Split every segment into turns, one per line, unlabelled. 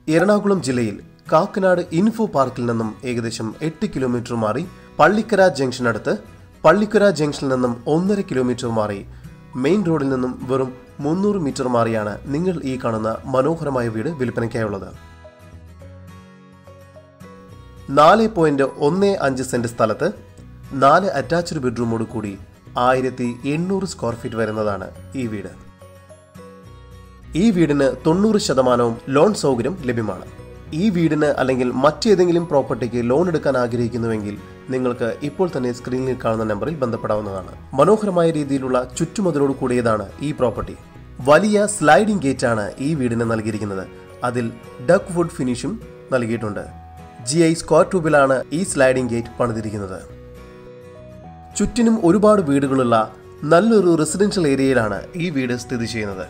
എറണാകുളം ജില്ലയിൽ കാക്കനാട് ഇൻഫോ പാർക്കിൽ നിന്നും ഏകദേശം എട്ട് കിലോമീറ്റർ മാറി പള്ളിക്കര ജംഗ്ഷനടുത്ത് പള്ളിക്കര ജംഗ്ഷനിൽ നിന്നും ഒന്നര കിലോമീറ്റർ മാറി മെയിൻ റോഡിൽ നിന്നും വെറും മുന്നൂറ് മീറ്റർ മാറിയാണ് നിങ്ങൾ ഈ കാണുന്ന മനോഹരമായ വീട് വിൽപ്പനയ്ക്കായുള്ളത് നാല് പോയിന്റ് ഒന്ന് അഞ്ച് സെന്റ് സ്ഥലത്ത് നാല് അറ്റാച്ച്ഡ് ബെഡ്റൂമോട് കൂടി ആയിരത്തി എണ്ണൂറ് സ്ക്വയർ ഫീറ്റ് വരുന്നതാണ് ഈ വീട് ഈ വീടിന് തൊണ്ണൂറ് ശതമാനവും ലോൺ സൗകര്യം ലഭ്യമാണ് ഈ വീടിന് അല്ലെങ്കിൽ മറ്റേതെങ്കിലും പ്രോപ്പർട്ടിക്ക് ലോൺ എടുക്കാൻ ആഗ്രഹിക്കുന്നുവെങ്കിൽ നിങ്ങൾക്ക് ഇപ്പോൾ തന്നെ സ്ക്രീനിൽ കാണുന്ന നമ്പറിൽ ബന്ധപ്പെടാവുന്നതാണ് മനോഹരമായ രീതിയിലുള്ള ചുറ്റുമതിലോട് കൂടിയതാണ് ഈ പ്രോപ്പർട്ടി വലിയ സ്ലൈഡിംഗ് ഗേറ്റ് ആണ് ഈ വീടിന് നൽകിയിരിക്കുന്നത് അതിൽ ഡക്ക് വുഡ് ഫിനിഷും നൽകിയിട്ടുണ്ട് ജി ഐ സ്ക്വയർ ട്യൂബിലാണ് ഈ സ്ലൈഡിംഗ് ഗേറ്റ് പണിതിരിക്കുന്നത് ചുറ്റിനും ഒരുപാട് വീടുകളുള്ള നല്ലൊരു റെസിഡൻഷ്യൽ ഏരിയയിലാണ് ഈ വീട് സ്ഥിതി ചെയ്യുന്നത്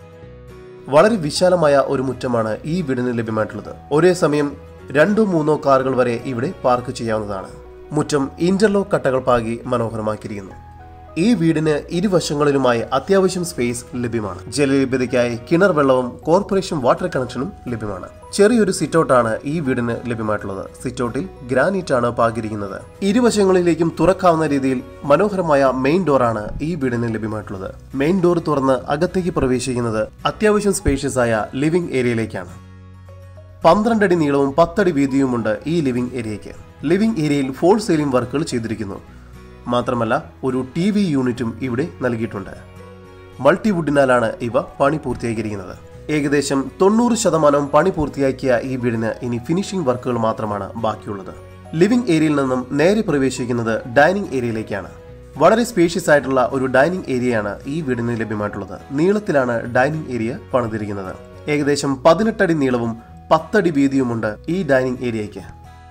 വളരെ വിശാലമായ ഒരു മുറ്റമാണ് ഈ വീടിന് ലഭ്യമായിട്ടുള്ളത് ഒരേ സമയം രണ്ടോ മൂന്നോ കാറുകൾ വരെ ഇവിടെ പാർക്ക് ചെയ്യാവുന്നതാണ് മുറ്റം ഇന്റർലോക്ക് കട്ടകൾ പാകി മനോഹരമാക്കിയിരിക്കുന്നു ഈ വീടിന് ഇരുവശങ്ങളിലുമായി അത്യാവശ്യം സ്പേസ് ലഭ്യമാണ് ജലലഭ്യതയ്ക്കായി കിണർ വെള്ളവും കോർപ്പറേഷൻ വാട്ടർ കണക്ഷനും ലഭ്യമാണ് ചെറിയൊരു സിറ്റൗട്ടാണ് ഈ വീടിന് ലഭ്യമായിട്ടുള്ളത് സിറ്റൗട്ടിൽ ഗ്രാനൈറ്റ് ആണ് പാകിയിരിക്കുന്നത് ഇരുവശങ്ങളിലേക്കും തുറക്കാവുന്ന രീതിയിൽ മനോഹരമായ മെയിൻ ഡോറാണ് ഈ വീടിന് ലഭ്യമായിട്ടുള്ളത് മെയിൻ ഡോർ തുറന്ന് അകത്തേക്ക് പ്രവേശിക്കുന്നത് അത്യാവശ്യം സ്പേഷ്യസ് ആയ ലിവിംഗ് ഏരിയയിലേക്കാണ് പന്ത്രണ്ട് അടി നീളവും പത്തടി വീതിയുമുണ്ട് ഈ ലിവിംഗ് ഏരിയയ്ക്ക് ലിവിംഗ് ഏരിയയിൽ ഫോൾ സീലിംഗ് വർക്കുകൾ ചെയ്തിരിക്കുന്നു മാത്രമല്ല ഒരു ടി വി യൂണിറ്റും ഇവിടെ നൽകിയിട്ടുണ്ട് മൾട്ടിവുഡിനാലാണ് ഇവ പണി പൂർത്തിയാക്കിയിരിക്കുന്നത് ഏകദേശം തൊണ്ണൂറ് ശതമാനം പണി പൂർത്തിയാക്കിയ ഈ വീടിന് ഇനി ഫിനിഷിംഗ് വർക്കുകൾ മാത്രമാണ് ബാക്കിയുള്ളത് ലിവിംഗ് ഏരിയയിൽ നിന്നും നേരെ പ്രവേശിക്കുന്നത് ഡൈനിങ് ഏരിയയിലേക്കാണ് വളരെ സ്പേഷ്യസ് ആയിട്ടുള്ള ഒരു ഡൈനിങ് ഏരിയയാണ് ഈ വീടിന് ലഭ്യമായിട്ടുള്ളത് നീളത്തിലാണ് ഡൈനിങ് ഏരിയ പണിതിരിക്കുന്നത് ഏകദേശം പതിനെട്ടടി നീളവും പത്തടി വീതിയുമുണ്ട് ഈ ഡൈനിങ് ഏരിയയ്ക്ക്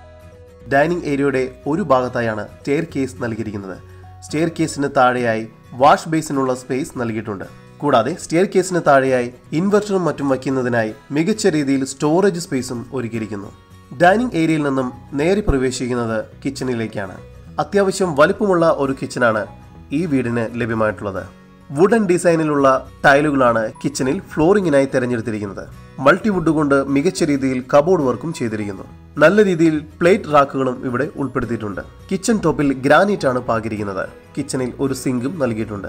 ഡൈനിങ് ഏരിയയുടെ ഒരു ഭാഗത്തായാണ് സ്റ്റെയർ കേസ് നൽകിയിരിക്കുന്നത് സ്റ്റെയർ കേസിന് താഴെയായി വാഷ് ബേസിനുള്ള സ്പേസ് നൽകിയിട്ടുണ്ട് കൂടാതെ സ്റ്റെയർ കേസിന് താഴെയായി ഇൻവെർട്ടറും മറ്റും വയ്ക്കുന്നതിനായി മികച്ച രീതിയിൽ സ്റ്റോറേജ് സ്പേസും ഒരുക്കിയിരിക്കുന്നു ഡൈനിങ് ഏരിയയിൽ നിന്നും നേരെ പ്രവേശിക്കുന്നത് കിച്ചണിലേക്കാണ് അത്യാവശ്യം വലിപ്പമുള്ള ഒരു കിച്ചണാണ് ഈ വീടിന് ലഭ്യമായിട്ടുള്ളത് വുഡൻ ഡിസൈനിലുള്ള ടൈലുകളാണ് കിച്ചണിൽ ഫ്ലോറിങ്ങിനായി തിരഞ്ഞെടുത്തിരിക്കുന്നത് മൾട്ടിവുഡ് കൊണ്ട് മികച്ച രീതിയിൽ കബോർഡ് വർക്കും ചെയ്തിരിക്കുന്നു നല്ല രീതിയിൽ പ്ലേറ്റ് റാക്കുകളും ഇവിടെ ഉൾപ്പെടുത്തിയിട്ടുണ്ട് കിച്ചൺ ടോപ്പിൽ ഗ്രാനൈറ്റ് ആണ് പാകിയിരിക്കുന്നത് കിച്ചണിൽ ഒരു സിങ്കും നൽകിയിട്ടുണ്ട്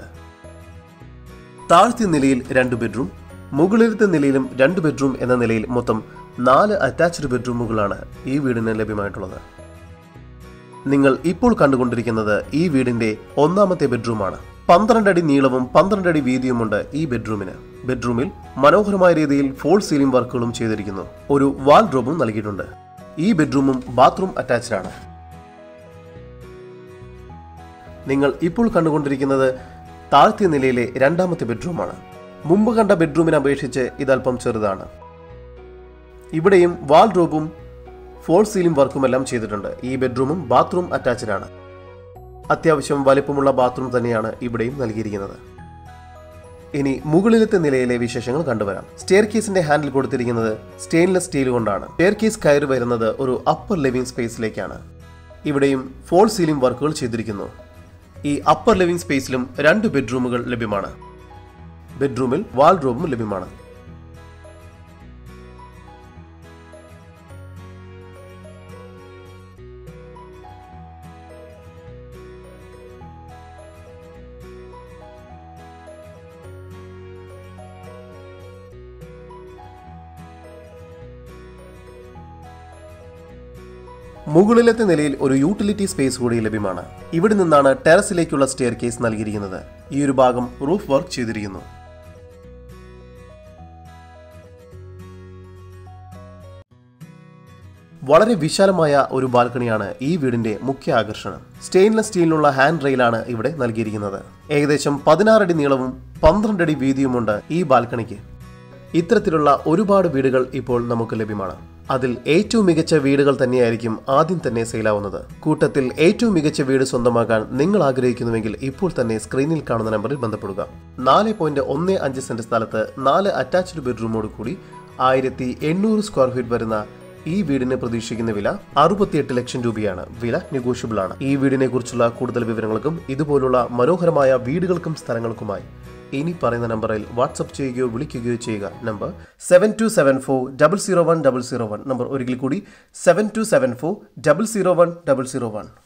താഴ്ത്തിയ നിലയിൽ രണ്ട് ബെഡ്റൂം മുകളിലത്തെ നിലയിലും രണ്ട് ബെഡ്റൂം എന്ന നിലയിൽ മൊത്തം നാല് അറ്റാച്ച്ഡ് ബെഡ്റൂമുകളാണ് ഈ വീടിന് ലഭ്യമായിട്ടുള്ളത് നിങ്ങൾ ഇപ്പോൾ കണ്ടുകൊണ്ടിരിക്കുന്നത് ഈ വീടിന്റെ ഒന്നാമത്തെ ബെഡ്റൂമാണ് പന്ത്രണ്ട് അടി നീളവും പന്ത്രണ്ട് അടി വീതിയുമുണ്ട് ഈ ബെഡ്റൂമിന് ബെഡ്റൂമിൽ മനോഹരമായ രീതിയിൽ ഫോൾ സീലിംഗ് വർക്കുകളും ചെയ്തിരിക്കുന്നു ഒരു വാൾഡ്രോബും നൽകിയിട്ടുണ്ട് ഈ ബെഡ്റൂമും ബാത്റൂം അറ്റാച്ച്ഡ് ആണ് നിങ്ങൾ ഇപ്പോൾ കണ്ടുകൊണ്ടിരിക്കുന്നത് താഴ്ത്തിയ നിലയിലെ രണ്ടാമത്തെ ബെഡ്റൂമാണ് മുമ്പ് കണ്ട ബെഡ്റൂമിനെ അപേക്ഷിച്ച് ഇതല്പം ചെറുതാണ് ഇവിടെയും വാൾഡ്രോബും ഫോൾ സീലിംഗ് വർക്കുമെല്ലാം ചെയ്തിട്ടുണ്ട് ഈ ബെഡ്റൂമും ബാത്റൂം അറ്റാച്ച്ഡ് ആണ് അത്യാവശ്യം വലിപ്പമുള്ള ബാത്റൂം തന്നെയാണ് ഇവിടെയും നൽകിയിരിക്കുന്നത് ഇനി മുകളിലത്തെ നിലയിലെ വിശേഷങ്ങൾ കണ്ടുവരാം സ്റ്റെയർ കേസിന്റെ ഹാൻഡിൽ കൊടുത്തിരിക്കുന്നത് സ്റ്റെയിൻലെസ് സ്റ്റീൽ കൊണ്ടാണ് സ്റ്റെയർ കേസ് കയറി വരുന്നത് ഒരു അപ്പർ ലിവിംഗ് സ്പേസിലേക്കാണ് ഇവിടെയും ഫോൾ സീലിംഗ് വർക്കുകൾ ചെയ്തിരിക്കുന്നു ഈ അപ്പർ ലിവിംഗ് സ്പേസിലും രണ്ട് ബെഡ്റൂമുകൾ ലഭ്യമാണ് ബെഡ്റൂമിൽ വാൾഡ്രോബും ലഭ്യമാണ് മുകളിലത്തെ നിലയിൽ ഒരു യൂട്ടിലിറ്റി സ്പേസ് കൂടി ലഭ്യമാണ് ഇവിടെ നിന്നാണ് ടെറസിലേക്കുള്ള സ്റ്റെയർ കേസ് നൽകിയിരിക്കുന്നത് ഈ ഒരു ഭാഗം റൂഫ് വർക്ക് ചെയ്തിരിക്കുന്നു വളരെ വിശാലമായ ഒരു ബാൽക്കണിയാണ് ഈ വീടിന്റെ മുഖ്യ ആകർഷണം സ്റ്റെയിൻലെസ് സ്റ്റീലിനുള്ള ഹാൻഡ് റെയിലാണ് ഇവിടെ നൽകിയിരിക്കുന്നത് ഏകദേശം പതിനാറടി നീളവും പന്ത്രണ്ട് അടി വീതിയുമുണ്ട് ഈ ബാൽക്കണിക്ക് ഇത്തരത്തിലുള്ള ഒരുപാട് വീടുകൾ ഇപ്പോൾ നമുക്ക് ലഭ്യമാണ് അതിൽ ഏറ്റവും മികച്ച വീടുകൾ തന്നെയായിരിക്കും ആദ്യം തന്നെ സെയിലാവുന്നത് കൂട്ടത്തിൽ ഏറ്റവും മികച്ച വീട് സ്വന്തമാക്കാൻ നിങ്ങൾ ആഗ്രഹിക്കുന്നുവെങ്കിൽ ഇപ്പോൾ തന്നെ സ്ക്രീനിൽ കാണുന്ന നമ്പറിൽ ബന്ധപ്പെടുക നാല് പോയിന്റ് ഒന്ന് അഞ്ച് സെന്റ് സ്ഥലത്ത് നാല് അറ്റാച്ച്ഡ് ബെഡ്റൂമോട് കൂടി ആയിരത്തി എണ്ണൂറ് സ്ക്വയർ ഫീറ്റ് വരുന്ന ഈ വീടിന് പ്രതീക്ഷിക്കുന്ന വില അറുപത്തിയെട്ട് ലക്ഷം രൂപയാണ് വില നെഗോഷ്യബിൾ ആണ് ഈ വീടിനെ കുറിച്ചുള്ള കൂടുതൽ വിവരങ്ങൾക്കും ഇതുപോലുള്ള മനോഹരമായ വീടുകൾക്കും സ്ഥലങ്ങൾക്കുമായി ഇനി പറയുന്ന നമ്പറിൽ വാട്സപ്പ് ചെയ്യുകയോ വിളിക്കുകയോ ചെയ്യുക number seven two seven four double zero one double zero one number ഒരിക്കൽ കൂടി seven two seven four double zero one double zero one